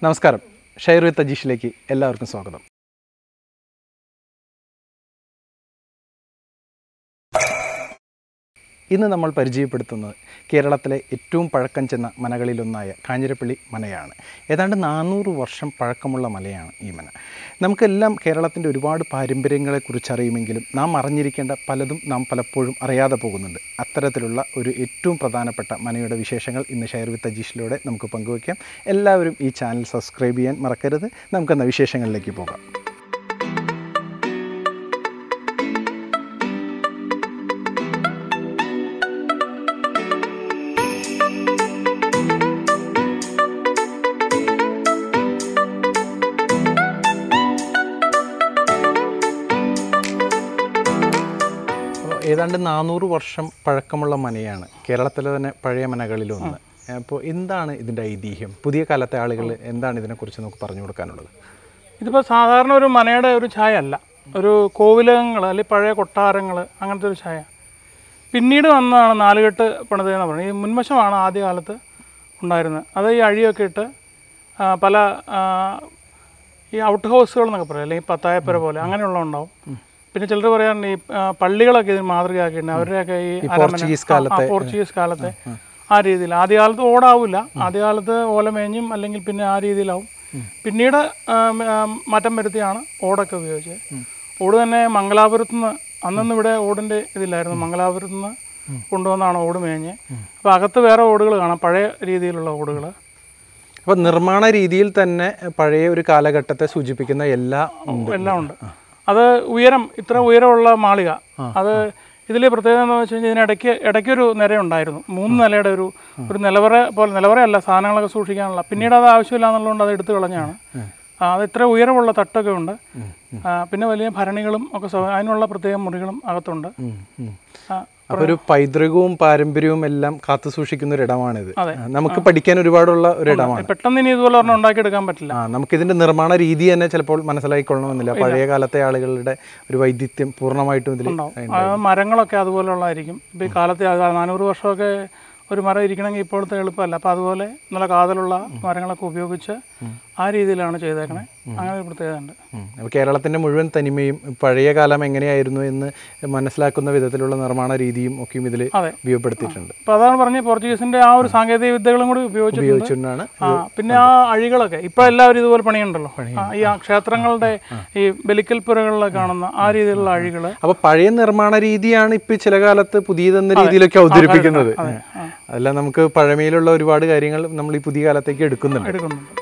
നമസ്കാരം share with അജീഷിലേക്ക് എല്ലാവർക്കും സ്വാഗതം ഇന്ന് നമ്മൾ പരിചയപ്പെടുത്തുന്നത് കേരളത്തിലെ ഏറ്റവും പഴക്കം ചെന്ന മനകളിലൊന്നായ കാഞ്ഞിരപ്പള്ളി മനയാണ് ഏതാണ്ട് നാനൂറ് വർഷം പഴക്കമുള്ള മലയാണ് ഈ മന നമുക്കെല്ലാം കേരളത്തിൻ്റെ ഒരുപാട് പാരമ്പര്യങ്ങളെക്കുറിച്ച് അറിയുമെങ്കിലും നാം അറിഞ്ഞിരിക്കേണ്ട പലതും നാം പലപ്പോഴും അറിയാതെ പോകുന്നുണ്ട് അത്തരത്തിലുള്ള ഒരു ഏറ്റവും പ്രധാനപ്പെട്ട മനയുടെ വിശേഷങ്ങൾ ഇന്ന് ഷെയർ വിത്ത് അജീഷിലൂടെ നമുക്ക് പങ്കുവയ്ക്കാം എല്ലാവരും ഈ ചാനൽ സബ്സ്ക്രൈബ് ചെയ്യാൻ മറക്കരുത് നമുക്കെന്ന വിശേഷങ്ങളിലേക്ക് പോകാം അപ്പോൾ ഏതാണ്ട് നാനൂറ് വർഷം പഴക്കമുള്ള മനയാണ് കേരളത്തിലെ തന്നെ പഴയ മനകളിലൊന്ന് അപ്പോൾ എന്താണ് ഇതിൻ്റെ ഐതിഹ്യം പുതിയ കാലത്തെ ആളുകൾ എന്താണ് ഇതിനെക്കുറിച്ച് നമുക്ക് പറഞ്ഞു കൊടുക്കാനുള്ളത് ഇതിപ്പോൾ സാധാരണ ഒരു മനയുടെ ഒരു ഛായ അല്ല ഒരു കോവിലകങ്ങൾ അല്ലെങ്കിൽ പഴയ കൊട്ടാരങ്ങൾ അങ്ങനത്തെ ഒരു ഛായ പിന്നീട് വന്നതാണ് നാലുകെട്ട് പണിതെന്ന് പറയുന്നത് ഈ മുൻവശമാണ് ആദ്യകാലത്ത് ഉണ്ടായിരുന്നത് അത് ഈ അഴിയൊക്കെ ഇട്ട് ആ, പല ആ, ഈ ഔട്ട് ഹൗസുകൾ എന്നൊക്കെ പറയും അല്ലെങ്കിൽ പത്തായപ്പുര പോലെ അങ്ങനെയുള്ള ഉണ്ടാവും പിന്നെ ചിലർ പറയാറുണ്ട് ഈ ആ, പള്ളികളൊക്കെ ഇതിന് മാതൃകയാക്കിയിട്ടുണ്ട് അവരുടെയൊക്കെ ഈ അരമന- പോർച്ചുഗീസ് ആ, ആ, പോർച്ചുഗീസ് കാലത്തെ ആ രീതിയിൽ ആദ്യകാലത്ത് ഓടാവില്ല ആദ്യകാലത്ത് ഓലമേഞ്ഞും അല്ലെങ്കിൽ പിന്നെ ആ രീതിയിലാവും പിന്നീട് ആ, മ- ആ, മാറ്റം വരുത്തിയാണ് ഓടൊക്കെ ഉപയോഗിച്ചത് ഓട് തന്നെ മംഗലാപുരത്ത് നിന്ന് അന്നൊന്നും ഇവിടെ ഓടിൻ്റെ ഇതില്ലായിരുന്നു മംഗലാപുരത്ത് നിന്ന് കൊണ്ടുവന്നാണ് ഓട് മേഞ്ഞ് അപ്പോൾ അകത്ത് വേറെ ഓടുകൾ കാണാം പഴയ രീതിയിലുള്ള ഓടുകൾ അപ്പോൾ നിർമ്മാണ രീതിയിൽ തന്നെ പഴയ ഒരു കാലഘട്ടത്തെ സൂചിപ്പിക്കുന്ന എല്ലാ ഉണ്ട് എല്ലാം ഉണ്ട് അത് ഉയരം ഇത്ര ഉയരമുള്ള മാളിക അത് ഇതിൽ പ്രത്യേകത എന്ന് വെച്ച് കഴിഞ്ഞാൽ ഇതിനിടയ്ക്ക് ഇടയ്ക്കൊരു നിരയുണ്ടായിരുന്നു മൂന്ന് നിലയുടെ ഒരു ഒരു നിലവറ പോലെ നിലവറയല്ല സാധനങ്ങളൊക്കെ സൂക്ഷിക്കാനുള്ള പിന്നീട് അത് ആവശ്യമില്ല എന്നുള്ളതുകൊണ്ട് അത് എടുത്തു കളഞ്ഞാണ് ആ, അത് ഇത്ര ഉയരമുള്ള തട്ടൊക്കെ ഉണ്ട് ആ, പിന്നെ വലിയ ഭരണികളും ഒക്കെ സൗ- അതിനുള്ള പ്രത്യേക മുറികളും അകത്തുണ്ട് ഉം, ഉം. ആ, അപ്പോൾ ഒരു പൈതൃകവും പാരമ്പര്യവും എല്ലാം കാത്തു സൂക്ഷിക്കുന്ന ഒരു ഇടമാണിത് അതെ. ആ, നമുക്ക് പഠിക്കാൻ ഒരുപാടുള്ള ഒരു ഇടമാണ് പെട്ടെന്ന് ഇനി ഇതുപോലെ ഒരെണ്ണം ഉണ്ടാക്കിയെടുക്കാൻ പറ്റില്ല ആ നമുക്കിതിന്റെ നിർമ്മാണ രീതി തന്നെ ചിലപ്പോൾ മനസ്സിലാക്കിക്കൊള്ളണമെന്നില്ല പഴയ കാലത്തെ ആളുകളുടെ ഒരു വൈദിത്യം പൂർണ്ണമായിട്ടും ഇതിൽ ഉണ്ടാവും ആ മരങ്ങളൊക്കെ അതുപോലെയുള്ളതായിരിക്കും ഇപ്പോൾ ഈ കാലത്തെ അത് നാനൂറ് വർഷമൊക്കെ ഒരു മരം ഇരിക്കണമെങ്കിൽ ഇപ്പോഴത്തെ എളുപ്പമല്ല അപ്പോൾ അതുപോലെ നല്ല കാതലുള്ള മരങ്ങളൊക്കെ ഉപയോഗിച്ച് ആ രീതിയിലാണ് ചെയ്തേക്കണേ അങ്ങനെ ഒരു പ്രത്യേകത ഉണ്ട് അപ്പോൾ കേരളത്തിന്റെ മുഴുവൻ തനിമയും പഴയ കാലം എങ്ങനെയായിരുന്നു എന്ന് മനസ്സിലാക്കുന്ന വിധത്തിലുള്ള നിർമ്മാണ രീതിയും ഒക്കെയും ഇതിൽ അതെ. ഉപയോഗപ്പെടുത്തിയിട്ടുണ്ട് അപ്പോൾ അതാണ് പറഞ്ഞത് പോർച്ചുഗീസിൻ്റെ ആ ഒരു സാങ്കേതിക വിദ്യകളും കൂടി ഉപയോഗിച്ചിട്ടുണ്ട് ഉപയോഗിച്ചുകൊണ്ടാണ് ആ പിന്നെ ആ അഴികളൊക്കെ ഇപ്പോൾ എല്ലാവരും ഇതുപോലെ പണിയുണ്ടല്ലോ ആ, ഈ ആ ക്ഷേത്രങ്ങളുടെ ഈ ബലിക്കൽപ്പുരകളിലൊക്കെ കാണുന്ന ആ രീതിയിലുള്ള അഴികൾ അപ്പോൾ പഴയ നിർമ്മാണ രീതിയാണ് ഇപ്പൊ ചില കാലത്ത് പുതിയതെന്ന രീതിയിലൊക്കെ അവതരിപ്പിക്കുന്നത് അതെല്ലാം നമുക്ക് പഴമയിലുള്ള ഒരുപാട് കാര്യങ്ങൾ നമ്മൾ ഈ പുതിയ കാലത്തേക്ക് എടുക്കുന്നുണ്ട് എടുക്കുന്നുണ്ട്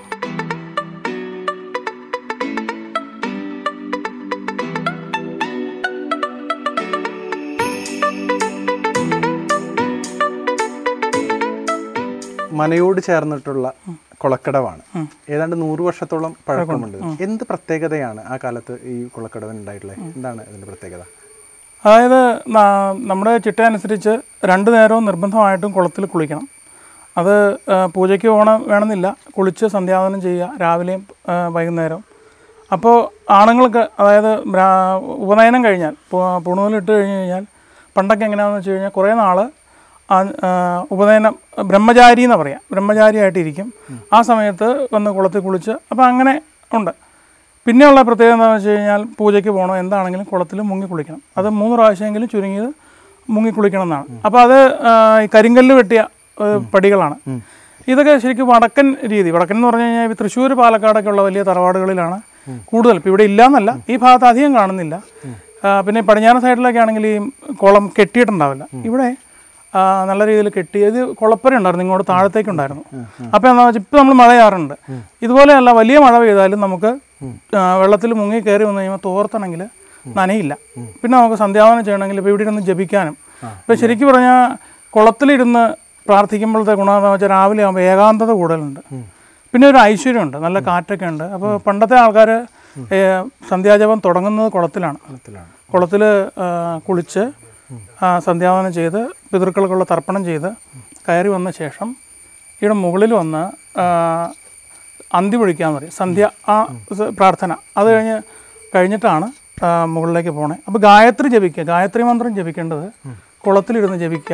മനയോട് ചേർന്നിട്ടുള്ള കൊളക്കടവാണ് ഏതാണ്ട് നൂറ് വർഷത്തോളം പഴക്കമുണ്ട് എന്ത് പ്രത്യേകതയാണ് ആ കാലത്ത് ഈ കുളക്കടവിന് ഉണ്ടായിട്ടുള്ളത് എന്താണ് ഇതിന്റെ പ്രത്യേകത അതായത് ന- നമ്മുടെ ചിട്ട അനുസരിച്ച് രണ്ട് നേരവും നിർബന്ധമായിട്ടും കുളത്തിൽ കുളിക്കണം അത് ആ, പൂജയ്ക്ക് പോകണം വേണമെന്നില്ല കുളിച്ച് സന്ധ്യാവനം ചെയ്യുക രാവിലെയും ആ, വൈകുന്നേരവും അപ്പോൾ ആണുങ്ങൾക്ക് അതായത് ബ്രാ- ഉപനയനം കഴിഞ്ഞാൽ പു- പുണുതലിട്ട് കഴിഞ്ഞ് കഴിഞ്ഞാൽ പണ്ടൊക്കെ എങ്ങനെയാണെന്ന് വെച്ച് കഴിഞ്ഞാൽ കുറേ നാൾ ഉപനയനം ബ്രഹ്മചാരി എന്ന് പറയാം ബ്രഹ്മചാരിയായിട്ടിരിക്കും ആ സമയത്ത് വന്ന് കുളത്തിൽ കുളിച്ച് അപ്പോൾ അങ്ങനെ ഉണ്ട് പിന്നെയുള്ള പ്രത്യേകത എന്താണെന്ന് വെച്ച് കഴിഞ്ഞാൽ പൂജയ്ക്ക് പോകണം എന്താണെങ്കിലും കുളത്തിൽ മുങ്ങി കുളിക്കണം അത് മൂന്ന് പ്രാവശ്യമെങ്കിലും ചുരുങ്ങിയത് മുങ്ങി കുളിക്കണം എന്നാണ് അപ്പോൾ അത് ആ, ഈ കരിങ്കല്ല് വെട്ടിയ ആ, പടികളാണ് ഇതൊക്കെ ശരിക്കും വടക്കൻ രീതി വടക്കൻ എന്ന് പറഞ്ഞു കഴിഞ്ഞാൽ ഈ തൃശ്ശൂർ പാലക്കാടൊക്കെ ഉള്ള വലിയ തറവാടുകളിലാണ് കൂടുതൽ ഇപ്പോൾ ഇവിടെ ഇല്ലയെന്നല്ല ഈ ഭാഗത്ത് അധികം കാണുന്നില്ല ആ, പിന്നെ പടിഞ്ഞാറൻ സൈഡിലൊക്കെ ആണെങ്കിൽ ഈ കുളം കെട്ടിയിട്ടുണ്ടാവില്ല ഇവിടെ ആ, നല്ല രീതിയിൽ കെട്ടി ഇത് കുളപ്പര ഉണ്ടായിരുന്നു ഇങ്ങോട്ട് താഴത്തേക്കുണ്ടായിരുന്നു അപ്പോൾ എന്താ വെച്ചാൽ ഇപ്പോൾ നമ്മൾ മഴയാറുണ്ട് ഇതുപോലെയല്ല വലിയ മഴ പെയ്താലും നമുക്ക് വെള്ളത്തിൽ മുങ്ങി കയറി വന്നു കഴിയുമ്പോൾ തോർത്തണമെങ്കിൽ നനയില്ല പിന്നെ നമുക്ക് സന്ധ്യാവനം ചെയ്യണമെങ്കിൽ ഇപ്പോൾ ഇവിടെ ഇരുന്ന് ജപിക്കാനും ഇപ്പോൾ ശരിക്കും പറഞ്ഞാൽ കുളത്തിലിരുന്ന് പ്രാർത്ഥിക്കുമ്പോഴത്തെ ഗുണം എന്താണെന്ന് വെച്ചാൽ രാവിലെ ആകുമ്പോൾ ഏകാന്തത കൂടുതലുണ്ട് പിന്നെ ഒരു ഐശ്വര്യമുണ്ട് നല്ല കാറ്റൊക്കെ ഉണ്ട് അപ്പോൾ പണ്ടത്തെ ആൾക്കാർ സന്ധ്യാജപം തുടങ്ങുന്നത് കുളത്തിലാണ് കുളത്തിൽ കുളിച്ച് ആ, സന്ധ്യാവനം ചെയ്ത് പിതൃക്കൾക്കുള്ള തർപ്പണം ചെയ്ത് കയറി വന്ന ശേഷം ഇവിടെ മുകളിൽ വന്ന് ആ, അന്തി പൊഴിക്കാന്ന് പറയും സന്ധ്യ ആ സ- പ്രാർത്ഥന അത് കഴിഞ്ഞ് കഴിഞ്ഞിട്ടാണ് ആ, മുകളിലേക്ക് പോണേ അപ്പോൾ ഗായത്രി ജപിക്കുക ഗായത്രി മന്ത്രം ജപിക്കേണ്ടത് കുളത്തിലിരുന്ന് ജപിക്കുക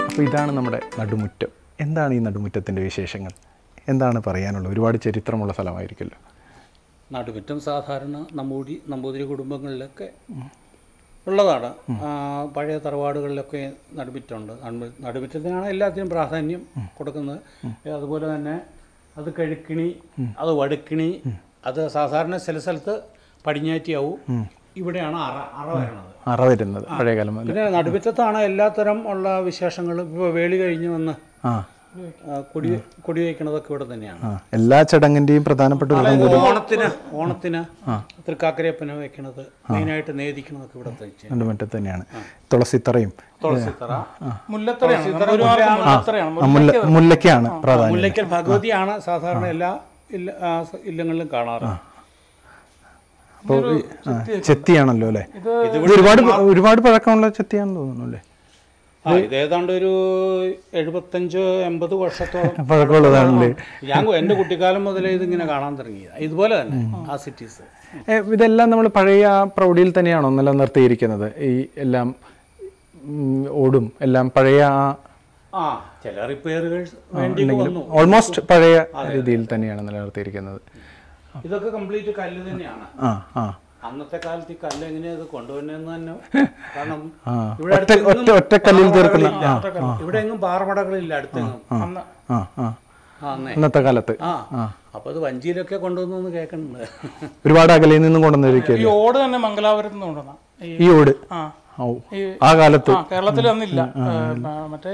അപ്പോൾ ഇതാണ് നമ്മുടെ നടുമുറ്റം എന്താണ് ഈ നടുമുറ്റത്തിൻ്റെ വിശേഷങ്ങൾ എന്താണ് പറയാനുള്ളത് ഒരുപാട് ചരിത്രമുള്ള സ്ഥലമായിരിക്കുമല്ലോ നടുമുറ്റം സാധാരണ നമ്പൂരി നമ്പൂതിരി കുടുംബങ്ങളിലൊക്കെ ഉള്ളതാണ് ആ, പഴയ തറവാടുകളിലൊക്കെ നടുമുറ്റമുണ്ട് നടുമു- നടുമുറ്റത്തിനാണ് എല്ലാത്തിനും പ്രാധാന്യം കൊടുക്കുന്നത് അതുപോലെ തന്നെ അത് കഴുക്കിണി അത് വടുക്കിണി അത് സാധാരണ ചില സ്ഥലത്ത് പടിഞ്ഞാറ്റിയാവും ഇവിടെയാണ് അറ അറ വരണത് അറ വരുന്നത് പഴയകാലം മുതൽ പിന്നെ നടുമുറ്റത്താണ് എല്ലാത്തരം ഉള്ള വിശേഷങ്ങളും ഇപ്പോൾ വേളി കഴിഞ്ഞ് വന്ന് ആ ആ, കൊടി കൊടി വയ്ക്കണതൊക്കെ ഇവിടെ തന്നെയാണ് ആ എല്ലാ ചടങ്ങിൻ്റെയും പ്രധാനപ്പെട്ട ഒരു ഇടം കൂടി ഓണത്തിന് ഓണത്തിന് തൃക്കാക്കരയപ്പന വെക്കണത് മെയിനായിട്ട് നേദിക്കണതൊക്കെ ഇവിടെ തയ്ച്ച് നടുമുറ്റത്ത് തന്നെയാണ് തുളസിത്തറയും തുളസിത്തറ മുല്ലത്തറയാണ് ഗുരുവായൂർ മുല്ലത്തറയാണ് ആ, മുല്ല മുല്ലയ്ക്കാണ് പ്രാധാന്യം മുല്ലയ്ക്കൽ ഭഗവതിയാണ് സാധാരണ എല്ലാ ഇല്ല ആ, സ- ഇല്ലങ്ങളിലും കാണാറ് അപ്പോൾ ചെത്തിയാണല്ലോ അല്ലേ ഇത് ഒരുപാട് ഒരുപാട് പഴക്കമുള്ള ചെത്തിയാണെന്ന് തോന്നുന്നു അല്ലേ ആ ഇത് ഏതാണ്ട് ഒരു എഴുപത്തഞ്ച് എൺപത് വർഷത്തോളം പഴക്കമുള്ളതാണല്ലേ ഞാൻ എൻ്റെ കുട്ടിക്കാലം മുതലേ ഇതിങ്ങനെ കാണാൻ തുടങ്ങിയത് ഇതുപോലെ തന്നെ ആ സിറ്റീസ് ഏ, ഇതെല്ലാം നമ്മൾ പഴയ ആ പ്രൗഢിയിൽ തന്നെയാണോ നിലനിർത്തിയിരിക്കുന്നത് ഈ എല്ലാം ഉം, ഓടും എല്ലാം പഴയ ആ ആ ചില റിപ്പയറുകൾ വേണ്ടി വന്നു ഓൾമോസ്റ്റ് പഴയ രീതിയിൽ തന്നെയാണ് നിലനിർത്തിയിരിക്കുന്നത് ഇതൊക്കെ കംപ്ലീറ്റ് കല്ല് തന്നെയാണ് ആ ആ അന്നത്തെ കാലത്ത് ഈ കല്ല് എങ്ങനെയാ ഇത് കൊണ്ടുവരുന്നതെന്ന് തന്നെ കാരണം ആ ഇവിടെ ഒറ്റ ഒറ്റ ഒറ്റക്കല്ലിൽ തീർക്കുന്ന ആ ഇവിടെ എങ്ങും പാറമടകളില്ല അടുത്തെങ്ങും അന്ന് ആ ആ ആ അന്നേ ഇന്നത്തെ കാലത്ത് ആ അപ്പൊ അത് വഞ്ചിയിലൊക്കെ കൊണ്ടുവന്നു കേൾക്കുന്നുണ്ട് ഒരുപാട് അകലയിൽ നിന്നും കൊണ്ടുവന്നിരിക്കുക ഈ ഓട് തന്നെ മംഗലാപുരത്ത് നിന്ന് കൊണ്ടുവന്ന ഈ ഈ ഓട് ആ ഓ ആ കാലത്ത് ആ കേരളത്തിൽ അന്നില്ല ഏ, മ- മറ്റേ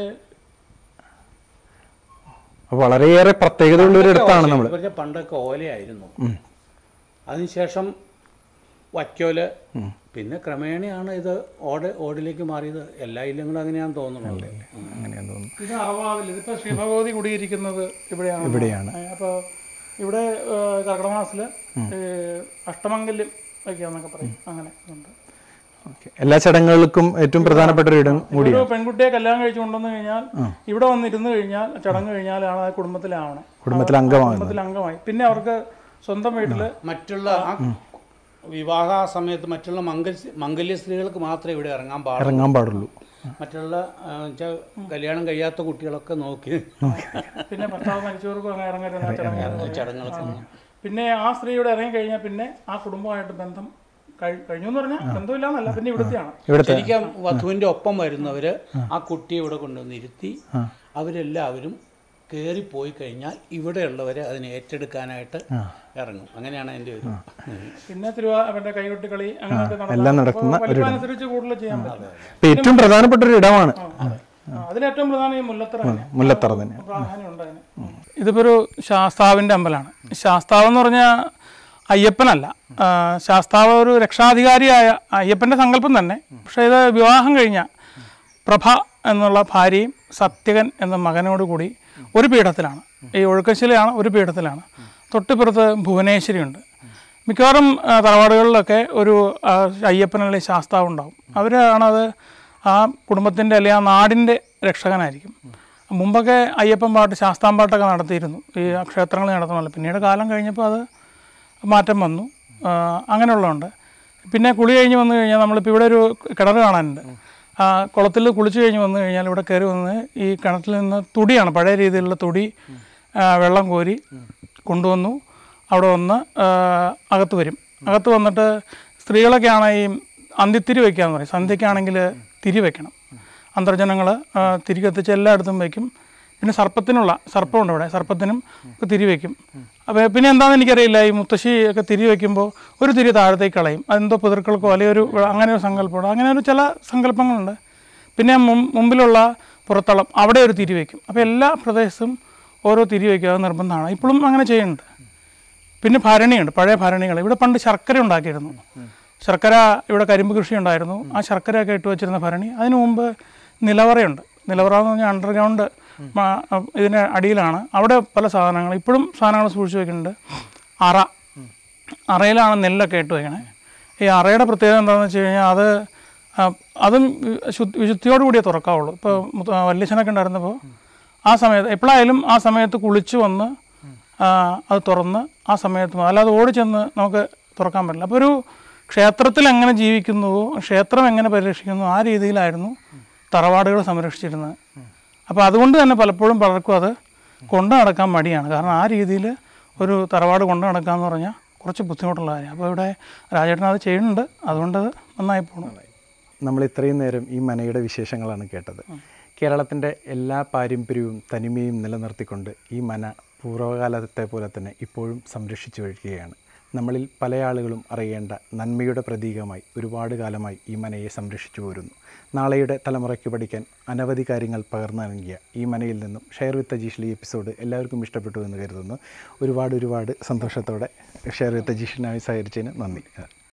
അപ്പൊ വളരെയേറെ പ്രത്യേകതയുള്ള ഒരു ഇടത്താണ് നമ്മൾ ഇവരുടെ പണ്ടൊക്കെ ഓലയായിരുന്നു അതിനുശേഷം വക്കോല് പിന്നെ ക്രമേണയാണ് ഇത് ഓട് ഓടിലേക്ക് മാറിയത് എല്ലാ ഇല്ലങ്ങളും അങ്ങനെയാണെന്ന് തോന്നുന്നുണ്ട് അങ്ങനെയാന്ന് തോന്നുന്നു ഇത് അറവാവിൽ ഇതിപ്പോ ശ്രീഭഗവതി കുടിയിരിക്കുന്നത് ഇവിടെയാണ് ഇവിടെയാണ്. അപ്പോൾ ഇവിടെ കർക്കിടക മാസത്തില് അഷ്ടമംഗല്യം വയ്ക്കാന്നൊക്കെ പറയും അങ്ങനെ ഉണ്ട് ഓക്കെ എല്ലാ ചടങ്ങുകൾക്കും ഏറ്റവും പ്രധാനപ്പെട്ട ഒരു ഇടം കൂടി ഒരു പെൺകുട്ടിയെ കല്യാണം കഴിച്ചു കൊണ്ടുവന്നു കഴിഞ്ഞാൽ ഇവിടെ വന്നിരുന്നു കഴിഞ്ഞാൽ ചടങ്ങ് കഴിഞ്ഞാലാണ് ആ കുടുംബത്തിലാവണം കുടുംബത്തിൽ അംഗമാകുന്നത് കുടുംബത്തിൽ അംഗമായി പിന്നെ അവർക്ക് സ്വന്തം വീട്ടില് മറ്റുള്ള ആ വിവാഹ സമയത്ത് മറ്റുള്ള മംഗൽ മംഗല്യ സ്ത്രീകൾക്ക് മാത്രമേ ഇവിടെ ഇറങ്ങാൻ പാടുള്ളൂ ഇറങ്ങാൻ പാടുള്ളൂ മറ്റുള്ള ആ, വെച്ചാ കല്യാണം കഴിയാത്ത കുട്ടികളൊക്കെ നോക്കി പിന്നെ ഭർത്താവ് മരിച്ചവർക്കും അങ്ങനെ ഇറങ്ങരുന്ന ചടങ്ങ് ചടങ്ങുകൾക്ക് പിന്നെ ആ സ്ത്രീ ഇവിടെ ഇറങ്ങി കഴിഞ്ഞാൽ പിന്നെ ആ കുടുംബമായിട്ട് ബന്ധം കഴി- കഴിഞ്ഞു എന്ന് പറഞ്ഞാൽ ബന്ധമില്ലാന്നല്ല പിന്നെ ഇവിടുത്തെയാണ് ഇവിടുത്തെ ശരിക്കും വധുവിന്റെ ഒപ്പം വരുന്നവര് ആ കുട്ടിയെ ഇവിടെ കൊണ്ടുവന്ന് ഇരുത്തി അവരെല്ലാവരും കയറിപ്പോയി കഴിഞ്ഞാൽ ഇവിടെയുള്ളവരെ അതിനെ ഏറ്റെടുക്കാനായിട്ട് ഇറങ്ങും അങ്ങനെയാണ് എൻ്റെ ഒരു പിന്നെ തിരുവാ മറ്റേ കൈകൊട്ടി കളി അങ്ങനെയൊക്കെ എല്ലാം നടക്കുന്ന ഒരു ഇടം അനുസരിച്ച് കൂടുതൽ ചെയ്യാൻ പറ്റും ഇപ്പൊ ഏറ്റവും പ്രധാനപ്പെട്ട ഒരു ഇടമാണ് ആ, അതിലേറ്റവും പ്രധാനം ഈ മുല്ലത്തറ തന്നെയാണ്. മുല്ലത്തറ തന്നെ പ്രാധാന്യം ഉണ്ട് അതിന് ഇതിപ്പോൾ ഒരു ശാസ്താവിൻ്റെ അമ്പലമാണ് ശാസ്താവ് എന്ന് പറഞ്ഞാൽ അയ്യപ്പനല്ല ആ, ശാസ്താവ് ഒരു രക്ഷാധികാരിയായ അയ്യപ്പൻ്റെ സങ്കല്പം തന്നെ പക്ഷേ ഇത് വിവാഹം കഴിഞ്ഞ പ്രഭ എന്നുള്ള ഭാര്യയും സത്യകൻ എന്ന മകനോട് കൂടി ഒരു പീഠത്തിലാണ് ഈ ഒഴുക്കശിലയാണ് ഒരു പീഠത്തിലാണ് തൊട്ടിപ്പുറത്ത് ഭുവനേശ്വരി ഉണ്ട് മിക്കവാറും ആ, തറവാടുകളിലൊക്കെ ഒരു ആ, അയ്യപ്പൻ അല്ലെങ്കിൽ ശാസ്താവ് ഉണ്ടാവും അവരാണത് ആ കുടുംബത്തിൻ്റെ അല്ലെങ്കിൽ ആ നാടിൻ്റെ രക്ഷകനായിരിക്കും മുമ്പൊക്കെ അയ്യപ്പൻ പാട്ട് ശാസ്താംപാട്ടൊക്കെ നടത്തിയിരുന്നു ഈ ക്ഷേത്രങ്ങൾ നടത്തുന്നല്ലോ പിന്നീട് കാലം കഴിഞ്ഞപ്പോൾ അത് മാറ്റം വന്നു ആ, അങ്ങനെയുള്ളതുണ്ട് പിന്നെ കുളി കഴിഞ്ഞ് വന്നു കഴിഞ്ഞാൽ നമ്മളിപ്പോൾ ഇവിടെ ഒരു കിണർ കാണാനുണ്ട് ആ കുളത്തിൽ കുളിച്ച് കഴിഞ്ഞ് വന്നു കഴിഞ്ഞാൽ ഇവിടെ കയറി വന്ന് ഈ കിണറ്റിൽ നിന്ന് തുടിയാണ് പഴയ രീതിയിലുള്ള തുടി ആ, വെള്ളം കോരി കൊണ്ടുവന്നു അവിടെ വന്ന് ആ, അകത്ത് വരും അകത്ത് വന്നിട്ട് സ്ത്രീകളൊക്കെയാണ് ഈ അന്തിത്തിരി വയ്ക്കാന്ന് പറയും സന്ധ്യയ്ക്കാണെങ്കിൽ തിരി വയ്ക്കണം അന്തർജനങ്ങൾ തിരി കത്തിച്ച് എല്ലായിടത്തും വയ്ക്കും പിന്നെ സർപ്പത്തിനുള്ള സർപ്പമുണ്ട് ഇവിടെ സർപ്പത്തിനും ഒക്കെ തിരി വയ്ക്കും അപ്പോൾ പിന്നെ എന്താണെന്ന് എനിക്കറിയില്ല ഈ മുത്തശ്ശി ഒക്കെ തിരി വയ്ക്കുമ്പോൾ ഒരു തിരി താഴത്തേക്ക് കളയും അതെന്തോ പിതൃക്കൾക്കോ അല്ലെങ്കിൽ ഒരു അങ്ങനെ ഒരു സങ്കല്പമുണ്ട് അങ്ങനെ ഒരു ചില സങ്കല്പങ്ങളുണ്ട് പിന്നെ മും- മുമ്പിലുള്ള പുറത്തളം അവിടെ ഒരു തിരി വയ്ക്കും അപ്പോൾ എല്ലാ പ്രദേശത്തും ഓരോ തിരി വയ്ക്കുക അത് നിർബന്ധമാണ് ഇപ്പോഴും അങ്ങനെ ചെയ്യുന്നുണ്ട് പിന്നെ ഭരണിയുണ്ട് പഴയ ഭരണികൾ ഇവിടെ പണ്ട് ശർക്കര ഉണ്ടാക്കിയിരുന്നു ശർക്കര ഇവിടെ കരിമ്പ് കൃഷി ഉണ്ടായിരുന്നു ആ ശർക്കരയൊക്കെ ഇട്ട് വെച്ചിരുന്ന ഭരണി അതിനു മുമ്പ് നിലവറയുണ്ട് നിലവറ എന്ന് പറഞ്ഞാൽ അണ്ടർഗ്രൗണ്ട് ഇതിൻ്റെ അടിയിലാണ് അവിടെ പല സാധനങ്ങൾ ഇപ്പോഴും സാധനങ്ങൾ സൂക്ഷിച്ച് വെക്കുന്നുണ്ട് അറ അറയിലാണ് നെല്ലൊക്കെ ഇട്ട് വയ്ക്കണേ ഈ അറയുടെ പ്രത്യേകത എന്താണെന്ന് വെച്ച് കഴിഞ്ഞാൽ അത് ആ, അതും ശുദ്ധ വിശുദ്ധിയോട് കൂടിയേ തുറക്കാവുള്ളൂ ഇപ്പോൾ വല്യച്ഛനൊക്കെ ഉണ്ടായിരുന്നപ്പോൾ ആ സമയത്ത് എപ്പോഴായാലും ആ സമയത്ത് കുളിച്ച് വന്ന് ആ, അത് തുറന്ന് ആ സമയത്ത് മുതൽ അല്ലാതെ ഓടി ചെന്ന് നമുക്ക് തുറക്കാൻ പറ്റില്ല അപ്പോൾ ഒരു ക്ഷേത്രത്തിൽ എങ്ങനെ ജീവിക്കുന്നുവോ ക്ഷേത്രം എങ്ങനെ പരിരക്ഷിക്കുന്നു ആ രീതിയിലായിരുന്നു തറവാടുകൾ സംരക്ഷിച്ചിരുന്നത് അപ്പോൾ അതുകൊണ്ട് തന്നെ പലപ്പോഴും പലർക്കും അത് കൊണ്ടു നടക്കാൻ മടിയാണ് കാരണം ആ രീതിയിൽ ഒരു തറവാട് കൊണ്ടു നടക്കുക എന്ന് പറഞ്ഞാൽ കുറച്ച് ബുദ്ധിമുട്ടുള്ള കാര്യമാണ് അപ്പോൾ ഇവിടെ രാജേട്ടൻ അത് ചെയ്യുന്നുണ്ട് അതുകൊണ്ട് അത് നന്നായി പോകണം നമ്മൾ ഇത്രയും നേരം ഈ മനയുടെ വിശേഷങ്ങളാണ് കേട്ടത് കേരളത്തിൻ്റെ എല്ലാ പാരമ്പര്യവും തനിമയും നിലനിർത്തിക്കൊണ്ട് ഈ മന പൂർവ്വകാലത്തെ പോലെ തന്നെ ഇപ്പോഴും സംരക്ഷിച്ചു വരികയാണ് നമ്മളിൽ പല ആളുകളും അറിയേണ്ട നന്മയുടെ പ്രതീകമായി ഒരുപാട് കാലമായി ഈ മനയെ സംരക്ഷിച്ചു പോരുന്നു നാളെയുടെ തലമുറയ്ക്ക് പഠിക്കാൻ അനവധി കാര്യങ്ങൾ പകർന്നു നൽകിയ ഈ മനയിൽ നിന്നും ഷെയർ വിത്ത് അജീഷിൽ ഈ എപ്പിസോഡ് എല്ലാവർക്കും ഇഷ്ടപ്പെട്ടു എന്ന് കരുതുന്നു ഒരുപാട് ഒരുപാട് സന്തോഷത്തോടെ ഷെയർ വിത്ത് അജീഷിനായി സഹകരിച്ചതിന് നന്ദി